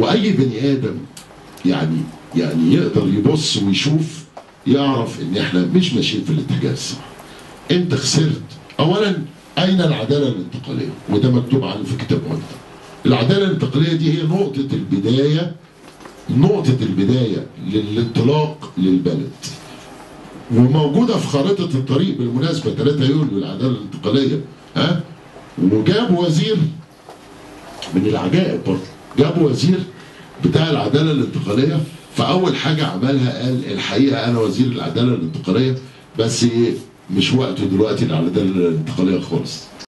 واي بني ادم يعني يعني يقدر يبص ويشوف يعرف ان احنا مش ماشيين في الاتجاه الصح انت خسرت اولا اين العداله الانتقاليه وده مكتوب عنه في كتاب مجد العداله الانتقاليه دي هي نقطه البدايه نقطه البدايه للانطلاق للبلد وموجوده في خارطه الطريق بالمناسبه 3 يوليو العداله الانتقاليه ها وجاب وزير من العجائب برضه جاب وزير بتاع العداله الانتقاليه فاول حاجه عملها قال الحقيقه انا وزير العداله الانتقاليه بس ايه مش وقته دلوقتي العداله الانتقاليه خالص